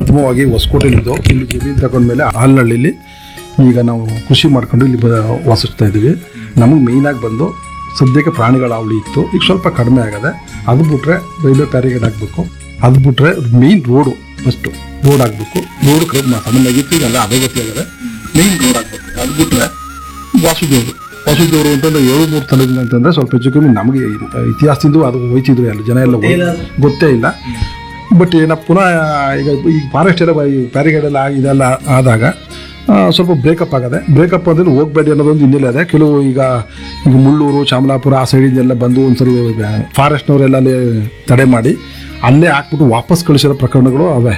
ಪ್ರಥಮವಾಗಿ ಹೊಸಕೋಟೆಲಿದ್ದು ಇಲ್ಲಿ ಜಮೀನು ತಗೊಂಡ್ಮೇಲೆ ಹಾಲ್ನಳ್ಳಿಲಿ ಈಗ ನಾವು ಕೃಷಿ ಮಾಡ್ಕೊಂಡು ಇಲ್ಲಿ ಬ ವಾಸಿಸ್ತಾ ಇದ್ದೀವಿ ನಮಗೆ ಮೇಯ್ನಾಗಿ ಬಂದು ಸದ್ಯಕ್ಕೆ ಪ್ರಾಣಿಗಳ ಅವಳಿ ಇತ್ತು ಈಗ ಸ್ವಲ್ಪ ಕಡಿಮೆ ಆಗದೆ ಅದು ಬಿಟ್ರೆ ರೈಲ್ವೆ ಪ್ಯಾರಿಗೇಡ್ ಆಗಬೇಕು ಅದು ಬಿಟ್ರೆ ಮೇಯ್ನ್ ರೋಡು ಫಸ್ಟು ರೋಡ್ ಆಗಬೇಕು ರೋಡ್ ಸಾಮಾನ್ಯವಾಗಿತ್ತು ಈಗೆಲ್ಲ ಅದೇ ಗೊತ್ತಾಗದೆ ಮೇಯ್ನ್ ರೋಡ್ ಆಗಬೇಕು ಅದು ಬಿಟ್ರೆ ವಾಸುದೇವರು ವಾಸುದೇವರು ಅಂತಂದ್ರೆ ಏಳು ಮೂರು ತಲೆದಿಂದ ಅಂತಂದ್ರೆ ಸ್ವಲ್ಪ ಹೆಚ್ಚು ಕಮ್ಮಿ ನಮಗೆ ಇತಿಹಾಸದಿಂದ ಅದು ಹೋಯ್ತಿದ್ರು ಎಲ್ಲ ಜನ ಎಲ್ಲ ಹೋಗ್- ಗೊತ್ತೇ ಇಲ್ಲ ಬಟ್ ಏನ ಪುನಃ ಈಗ ಈ ಫಾರೆಸ್ಟ್ ಎಲ್ಲ ಪ್ಯಾರಿಗೇಡ್ ಎಲ್ಲ ಆಗಿ- ಇದೆಲ್ಲ ಆದಾಗ ಆ, ಸ್ವಲ್ಪ ಬ್ರೇಕಪ್ ಆಗದೆ ಬ್ರೇಕಪ್ ಅಂದ್ರೆ ಹೋಗ್ಬೇಡಿ ಅನ್ನೋದೊಂದು ಹಿನ್ನೆಲೆ ಇದೆ ಕೆಲವು ಈಗ ಈಗ ಮುಳ್ಳೂರು ಚಾಮಲಾಪುರ ಆ ಸೈಡಿಂದೆಲ್ಲ ಬಂದು ಒಂದ್ಸರಿ ಫಾರೆಸ್ಟ್ನವರೆಲ್ಲ ಅಲ್ಲಿ ತಡೆ ಮಾಡಿ ಅಲ್ಲೇ ಹಾಕ್ಬಿಟ್ಟು ವಾಪಸ್ ಕಳಿಸಿರೋ ಪ್ರಕರಣಗಳು ಅವೆ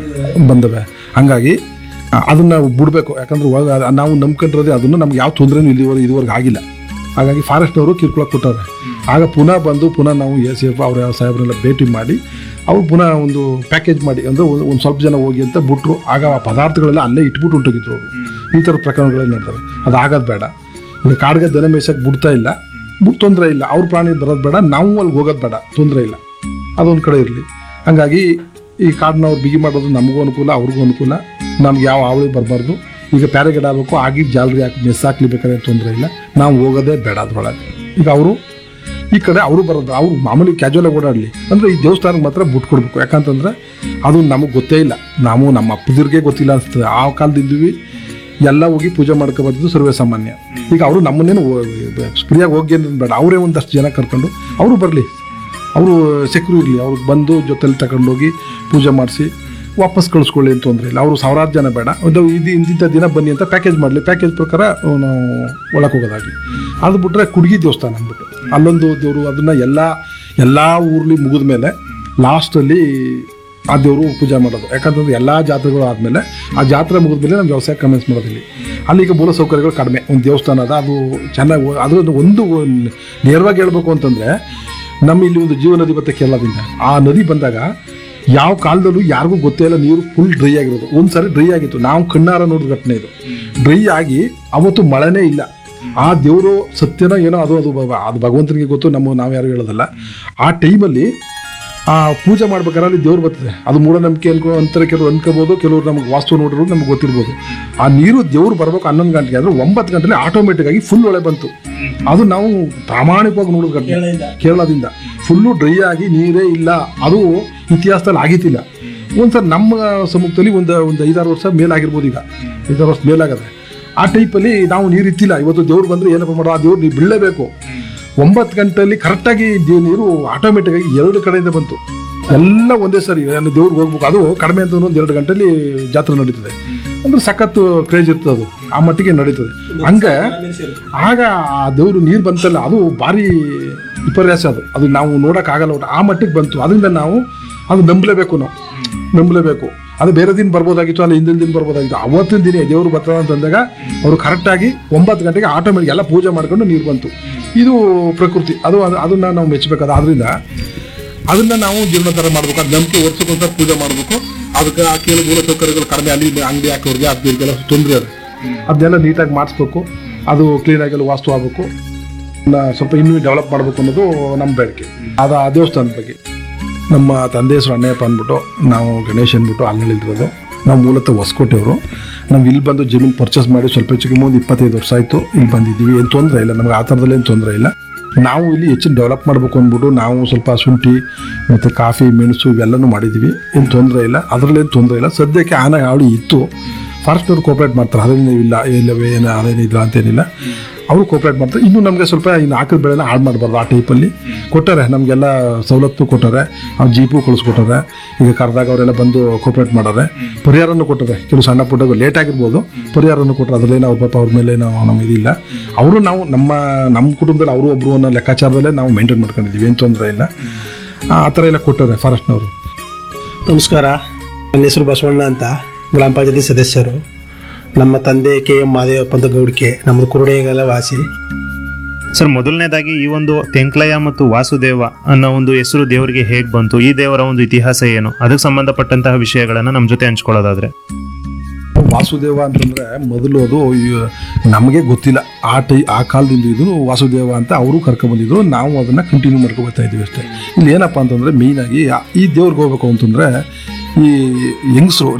ಬಂದವೆ ಹಂಗಾಗಿ ಆ, ಅದನ್ನ ಬಿಡಬೇಕು ಯಾಕಂದ್ರೆ ಇವಾಗ ಅದ್- ನಾವು ನಂಬ್ಕೊಂಡಿರೋದೇ ಅದನ್ನು ನಮ್ಗೆ ಯಾವ ತೊಂದರೆನೂ ಇಲ್ಲಿವರೆಗೆ ಇದುವರೆಗೆ ಆಗಿಲ್ಲ ಹಾಗಾಗಿ ಫಾರೆಸ್ಟ್ನವರು ಕಿರ್ಕೊಳ ಕೊಟ್ಟವ್ರೆ ಆಗ ಪುನಃ ಬಂದು ಪುನಃ ನಾವು ಎ ಸಿ ಎಫ್ ಅವರ ಸಾಹೇಬ್ರೆಲ್ಲ ಭೇಟಿ ಮಾಡಿ ಅವ್ರು ಪುನಃ ಒಂದು ಪ್ಯಾಕೇಜ್ ಮಾಡಿ ಅಂದರೆ ಒಂದು ಸ್ವಲ್ಪ ಜನ ಹೋಗಿ ಅಂತ ಬಿಟ್ರು ಆಗ ಆ ಪದಾರ್ಥಗಳೆಲ್ಲ ಅಲ್ಲೇ ಇಟ್ಬಿಟ್ಟು ಹೊಂಟೋಗಿದ್ರು ಅವರು ಈ ಥರ ಪ್ರಕರಣಗಳೆಲ್ಲ ನಡ್ತವೆ ಅದು ಆಗೋದು ಬೇಡ ಈಗ ಕಾಡ್ಗೆ ದನ ಮೇಯ್ಸಕ್ಕೆ ಬಿಡ್ತಾ ಇಲ್ಲ ಬಿಟ್ಟು ತೊಂದರೆ ಇಲ್ಲ ಅವ್ರ ಪ್ರಾಣಿ ಬರೋದು ಬೇಡ ನಾವು ಅಲ್ಲಿ ಹೋಗೋದು ಬೇಡ ತೊಂದರೆ ಇಲ್ಲ ಅದೊಂದು ಕಡೆ ಇರಲಿ ಹಂಗಾಗಿ ಈ ಕಾಡನ್ನ ಬಿಗಿ ಮಾಡೋದು ನಮಗೂ ಅನುಕೂಲ ಅವ್ರಿಗೂ ಅನುಕೂಲ ನಮ್ಗೆ ಯಾವ ಅವಳಿ ಬರಬಾರ್ದು ಈಗ ಪ್ಯಾರಿಗೇಡ್ ಆಗಬೇಕು ಆಗಿ ಜಾಲರಿ ಹಾಕಿ ಮೆಸ್ ಹಾಕ್ಲಿ ಬೇಕಾದ್ರೆ ತೊಂದರೆ ಇಲ್ಲ ನಾವು ಹೋಗೋದೇ ಬೇಡ ಅದ್ರೊಳಗೆ ಈಗ ಅವರು ಈ ಕಡೆ ಅವರು ಬರೋದು ಅವ್ರು ಮಾಮೂಲಿ ಕ್ಯಾಜುವಲ್ ಆಗಿ ಓಡಾಡಲಿ ಅಂದರೆ ಈ ದೇವಸ್ಥಾನಕ್ಕೆ ಮಾತ್ರ ಬಿಟ್ಟು ಕೊಡ್ಬೇಕು ಯಾಕಂತಂದ್ರೆ ಅದು ನಮಗೆ ಗೊತ್ತೇ ಇಲ್ಲ ನಾವು ನಮ್ಮ ಅಪ್ಪದಿರ್ಗೆ ಗೊತ್ತಿಲ್ಲ ಅನಿಸ್ತದೆ ಆ ಕಾಲದಿದ್ದೀವಿ ಎಲ್ಲ ಹೋಗಿ ಪೂಜೆ ಮಾಡ್ಕೊ ಬರ್ತಿದ್ದು ಸರ್ವೇ ಸಾಮಾನ್ಯ ಈಗ ಅವರು ನಮ್ಮನ್ನೇನು ಫ್ರೀಯಾಗಿ ಹೋಗಿ ಅಂತ ಬೇಡ ಅವರೇ ಒಂದಷ್ಟು ಜನ ಕರ್ಕೊಂಡು ಅವರು ಬರಲಿ ಅವರು ಸೆಕ್ಯೂರ್ ಇರಲಿ ಅವ್ರಿಗೆ ಬಂದು ಜೊತೆಲಿ ತಗೊಂಡೋಗಿ ಪೂಜೆ ಮಾಡಿಸಿ ವಾಪಸ್ ಕಳಿಸ್ಕೊಳ್ಳಿ ಅಂತ ತೊಂದರೆ ಇಲ್ಲ ಅವರು ಸಾವಿರಾರು ಜನ ಬೇಡ ಒಂದು ಇದು ಇಂತಿಂಥ ದಿನ ಬನ್ನಿ ಅಂತ ಪ್ಯಾಕೇಜ್ ಮಾಡಲಿ ಪ್ಯಾಕೇಜ್ ಪ್ರಕಾರ ನಾವು ಒಳಗೆ ಹೋಗೋದಾಗಲಿ ಅದು ಬಿಟ್ರೆ ಕುಡ್ಗಿ ದೇವಸ್ಥಾನ ಅಂದ್ಬಿಟ್ಟು ಅಲ್ಲೊಂದು ದೇವರು ಅದನ್ನು ಎಲ್ಲ ಎಲ್ಲ ಊರ್ಲಿ ಮುಗಿದ ಮೇಲೆ ಲಾಸ್ಟಲ್ಲಿ ಆ ದೇವರು ಪೂಜೆ ಮಾಡೋದು ಯಾಕಂತಂದ್ರೆ ಎಲ್ಲ ಜಾತ್ರೆಗಳು ಆದಮೇಲೆ ಆ ಜಾತ್ರೆ ಮುಗಿದ್ಮೇಲೆ ನಮ್ಮ ವ್ಯವಸಾಯ ಕಮೆನ್ಸ್ ಮಾಡೋದಿಲ್ಲಿ ಅಲ್ಲಿ ಈಗ ಮೂಲ ಸೌಕರ್ಯಗಳು ಕಡಿಮೆ ಒಂದು ದೇವಸ್ಥಾನ ಅದ ಅದು ಚೆನ್ನಾಗಿ ಅದು ಒಂದು ನೇರವಾಗಿ ಹೇಳ್ಬೇಕು ಅಂತಂದರೆ ನಮ್ಮ ಇಲ್ಲಿ ಒಂದು ಜೀವ ನದಿ ಬರುತ್ತೆ ಕೇರಳದಿಂದ ಆ ನದಿ ಬಂದಾಗ ಯಾವ ಕಾಲದಲ್ಲೂ ಯಾರಿಗೂ ಗೊತ್ತೇ ಇಲ್ಲ ನೀರು ಫುಲ್ ಡ್ರೈ ಆಗಿರೋದು ಒಂದು ಸಾರಿ ಡ್ರೈ ಆಗಿತ್ತು ನಾವು ಕಣ್ಣಾರ ನೋಡಿದ ಘಟನೆ ಇದು ಡ್ರೈ ಆಗಿ ಅವತ್ತು ಮಳೆನೇ ಇಲ್ಲ ಆ ದೇವರು ಸತ್ಯನ ಏನೋ ಅದು ಅದು ಭ- ಅದು ಭಗವಂತನಿಗೆ ಗೊತ್ತು ನಮ್ಮ ನಾವು ಯಾರು ಹೇಳೋದಲ್ಲ ಆ ಟೈಮಲ್ಲಿ ಆ ಪೂಜೆ ಮಾಡ್ಬೇಕಾದ್ರೆ ಅಲ್ಲಿ ದೇವ್ರು ಬರ್ತದೆ ಅದು ಮೂಢನಂಬಿಕೆ ಅನ್ಕೋ ಅಂತಾರೆ ಕೆಲವರು ಅನ್ಕೋಬೋದು ಕೆಲವರು ನಮಗೆ ವಾಸ್ತು ನೋಡಿರೋದು ನಮ್ಗೆ ಗೊತ್ತಿರ್ಬೋದು ಆ ನೀರು ದೇವ್ರು ಬರ್ಬೇಕು ಹನ್ನೊಂದು ಗಂಟೆಗೆ ಅಂದ್ರೆ ಒಂಬತ್ತು ಗಂಟೆಲಿ ಆಟೋಮೆಟಿಕ್ ಆಗಿ ಫುಲ್ ಒಳೆ ಬಂತು ಅದು ನಾವು ಪ್ರಾಮಾಣಿಕವಾಗಿ ನೋಡಿದ ಘಟನೆ ಕೇರಳದಿಂದ ಫುಲ್ಲು ಡ್ರೈ ಆಗಿ ನೀರೇ ಇಲ್ಲ ಅದು ಇತಿಹಾಸದಲ್ಲಿ ಆಗಿತ್ತಿಲ್ಲ ಒಂದ್ಸಲ ನಮ್ಮ ಸಮ್ಮುಖದಲ್ಲಿ ಒಂದು ಒಂದು ಐದಾರು ವರ್ಷ ಮೇಲಾಗಿರ್ಬೋದು ಈಗ ಐದಾರು ವರ್ಷ ಮೇಲಾಗದೆ ಆ ಟೈಪಲ್ಲಿ ನಾವು ನೀರು ಇತ್ತಿಲ್ಲ ಇವತ್ತು ದೇವ್ರು ಬಂದ್ರೆ ಏನಪ್ಪ ಮಾಡೋ ಆ ದೇವ್ರು ನೀವು ಬೀಳಲೇಬೇಕು ಒಂಬತ್ತು ಗಂಟೆಯಲ್ಲಿ ಕರೆಕ್ಟಾಗಿ ನೀರು ಆಟೋಮೆಟಿಕ್ ಆಗಿ ಎರಡು ಕಡೆಯಿಂದ ಬಂತು ಎಲ್ಲ ಒಂದೇ ಸರಿ ನಾನು ದೇವ್ರಿಗೆ ಹೋಗ್ಬೇಕು ಅದು ಕಡಿಮೆ ಅಂತ ಒಂದು ಎರಡು ಗಂಟೆಲಿ ಜಾತ್ರೆ ನಡೀತದೆ ಅಂದ್ರೆ ಸಖತ್ತು ಕ್ರೇಜ್ ಇರ್ತದೆ ಅದು ಆ ಮಟ್ಟಿಗೆ ನಡೀತದೆ ಹಂಗೆ ಆಗ ಆ ದೇವರು ನೀರು ಬಂತಲ್ಲ ಅದು ಭಾರಿ ವಿಪರ್ಯಾಸ ಅದು ಅದು ನಾವು ನೋಡೋಕ್ಕಾಗಲ್ಲ ಒಟ್ಟು ಆ ಮಟ್ಟಿಗೆ ಬಂತು ಅದರಿಂದ ನಾವು ಅದು ನಂಬಲೇಬೇಕು ನಾವು ನಂಬಲೇಬೇಕು ಅದು ಬೇರೆ ದಿನ ಬರ್ಬೋದಾಗಿತ್ತು ಅಲ್ಲ ಹಿಂದಿನ ದಿನ ಬರ್ಬೋದಾಗಿತ್ತು ಅವತ್ತಿನ ದಿನ ದೇವರು ಬರ್ತಾರೆ ಅಂತಂದಾಗ ಅವರು ಕರೆಕ್ಟಾಗಿ ಒಂಬತ್ತು ಗಂಟೆಗೆ ಆಟೋಮೆಟಿಕ್ ಎಲ್ಲ ಪೂಜೆ ಮಾಡ್ಕೊಂಡು ನೀರು ಬಂತು ಇದು ಪ್ರಕೃತಿ ಅದು ಅದು ಅದನ್ನ ನಾವು ಮೆಚ್ಚಬೇಕಾದ ಆದ್ರಿಂದ ಅದನ್ನ ನಾವು ಜೀರ್ಣೋದ್ಧಾರ ಮಾಡ್ಬೇಕು ಅದು ನಂಬಿಕೆ ವರ್ಷಕ್ಕೊಂದ್ಸಲ ಪೂಜೆ ಮಾಡಬೇಕು ಅದಕ್ಕೆ ಆ ಕೆಲವು ಮೂಲ ಸೌಕರ್ಯಗಳು ಕಡಿಮೆ ಅಲ್ಲಿ ಅಂಗಡಿ ಹಾಕೋರಿಗೆ ಅದಕ್ಕೆಲ್ಲ ತೊಂದರೆ ಅದು ಅದನ್ನೆಲ್ಲ ನೀಟಾಗಿ ಮಾಡಿಸ್ಬೇಕು ಅದು ಕ್ಲೀನಾಗಿ ಎಲ್ಲ ವಾಸ್ತು ಆಗಬೇಕು ಸ್ವಲ್ಪ ಇನ್ನೂ ಡೆವಲಪ್ ಮಾಡಬೇಕು ಅನ್ನೋದು ನಮ್ಮ ಬೇಡಿಕೆ ಅದು ಆ ದೇವಸ್ಥಾನದ ಬಗ್ಗೆ ನಮ್ಮ ತಂದೆ ಹೆಸರು ಅಣ್ಣಯ್ಯಪ್ಪ ಅಂದ್ಬಿಟ್ಟು ನಾವು ಗಣೇಶ್ ಅಂದ್ಬಿಟ್ಟು ಅಲ್ಲಿರೋದು ನಾವು ಮೂಲತಃ ಹೊಸಕೋಟೆಯವರು ನಾವು ಇಲ್ಲಿ ಬಂದು ಜಮೀನು ಪರ್ಚೇಸ್ ಮಾಡಿ ಸ್ವಲ್ಪ ಹೆಚ್ಚು ಕಮ್ಮಿ ಒಂದು ಇಪ್ಪತ್ತೈದು ವರ್ಷ ಆಯಿತು ಇಲ್ಲಿ ಬಂದಿದ್ದೀವಿ ಏನು ತೊಂದರೆ ಇಲ್ಲ ನಮಗೆ ಆ ಥರದಲ್ಲಿ ಏನು ತೊಂದರೆ ಇಲ್ಲ ನಾವು ಇಲ್ಲಿ ಹೆಚ್ಚಿನ ಡೆವಲಪ್ ಮಾಡಬೇಕು ಅಂದ್ಬಿಟ್ಟು ನಾವು ಸ್ವಲ್ಪ ಶುಂಠಿ ಮತ್ತು ಕಾಫಿ ಮೆಣಸು ಇವೆಲ್ಲನೂ ಮಾಡಿದ್ದೀವಿ ಏನು ತೊಂದರೆ ಇಲ್ಲ ಅದರಲ್ಲೇನು ತೊಂದರೆ ಇಲ್ಲ ಸದ್ಯಕ್ಕೆ ಆನೆ ಹಾವಳಿ ಇತ್ತು ಫಾರೆಸ್ಟ್ನವ್ರು ಕೋಪ್ರೇಟ್ ಮಾಡ್ತಾರೆ ಅದೇನು ಇಲ್ಲ ಇಲ್ಲವೇ ಏನು ಅದೇನಿಲ್ಲ ಅಂತೇನಿಲ್ಲ ಅವರು ಕೋಪ್ರೇಟ್ ಮಾಡ್ತಾರೆ ಇನ್ನು ನಮಗೆ ಸ್ವಲ್ಪ ಇನ್ನು ಹಾಕಿದ ಬೆಳೆನ ಹಾಳು ಮಾಡಬಾರ್ದು ಆ ಟೈಪಲ್ಲಿ ಕೊಟ್ಟಾರೆ ನಮಗೆಲ್ಲ ಸವಲತ್ತು ಕೊಟ್ಟಾರೆ ಅವ್ರು ಜೀಪು ಕಳಿಸ್ಕೊಟ್ಟಾರೆ ಈಗ ಕರೆದಾಗ ಅವರೆಲ್ಲ ಬಂದು ಕೋಪ್ರೇಟ್ ಮಾಡಾರೆ ಪರಿಹಾರನೂ ಕೊಟ್ಟಾರೆ ಕೆಲವು ಸಣ್ಣ ಪುಟ್ಟ ಲೇಟ್ ಆಗಿರ್ಬೋದು ಪರಿಹಾರನೂ ಕೊಟ್ಟರೆ ಅದರಲ್ಲೇನು ಅವ್ರ ಪಾಪ ಅವ್ರ ಮೇಲೆ ನಾವು ನಮ್ಮ ಇದಿಲ್ಲ ಅವರು ನಾವು ನಮ್ಮ ನಮ್ಮ ಕುಟುಂಬದಲ್ಲಿ ಅವರು ಒಬ್ಬರು ಅನ್ನೋ ಲೆಕ್ಕಾಚಾರದಲ್ಲೇ ನಾವು ಮೇಂಟೈನ್ ಮಾಡ್ಕೊಂಡಿದ್ದೀವಿ ಏನು ತೊಂದರೆ ಇಲ್ಲ ಆ ಥರ ಎಲ್ಲ ಕೊಟ್ಟಾರೆ ಫಾರೆಸ್ಟ್ನವರು ನಮಸ್ಕಾರ ನನ್ನ ಹೆಸರು ಬಸವಣ್ಣ ಅಂತ ಗ್ರಾಮ ಪಂಚಾಯತಿ ಸದಸ್ಯರು ನಮ್ಮ ತಂದೆ ಕೆ ಎಂ ಮಾದೇವಪ್ಪ ಅಂತ ಗೌಡಿಕೆ ನಮ್ಮದು ಕುರುಡೆಗೆಲ್ಲ ವಾಸಿ ಸರ್ ಮೊದಲನೇದಾಗಿ ಈ ಒಂದು ತೆಂಕ್ಲಯ್ಯ ಮತ್ತು ವಾಸುದೇವ ಅನ್ನೋ ಒಂದು ಹೆಸರು ದೇವರಿಗೆ ಹೇಗೆ ಬಂತು ಈ ದೇವರ ಒಂದು ಇತಿಹಾಸ ಏನು ಅದಕ್ಕೆ ಸಂಬಂಧಪಟ್ಟಂತಹ ವಿಷಯಗಳನ್ನ ನಮ್ಮ ಜೊತೆ ಹಂಚ್ಕೊಳ್ಳೋದಾದ್ರೆ ವಾಸುದೇವ ಅಂತಂದ್ರೆ ಮೊದಲು ಅದು ಈ- ನಮಗೆ ಗೊತ್ತಿಲ್ಲ ಆ ಟೈ ಆ ಕಾಲದಿಂದ ಇದು ವಾಸುದೇವ ಅಂತ ಅವರು ಕರ್ಕೊಂಡ್ಬಂದಿದ್ರು ನಾವು ಅದನ್ನ ಕಂಟಿನ್ಯೂ ಮಾಡ್ಕೊ ಬರ್ತಾ ಇದೀವಿ ಅಷ್ಟೇ ಇಲ್ಲಿ ಏನಪ್ಪ ಅಂತಂದ್ರೆ ಮೇಯ್ನ್ ಆಗಿ ಆ- ಈ ದೇವ್ರಿಗೆ ಹೋಗ್ಬೇಕು ಅಂತಂದ್ರೆ ಈ ಹೆಂಗಸರು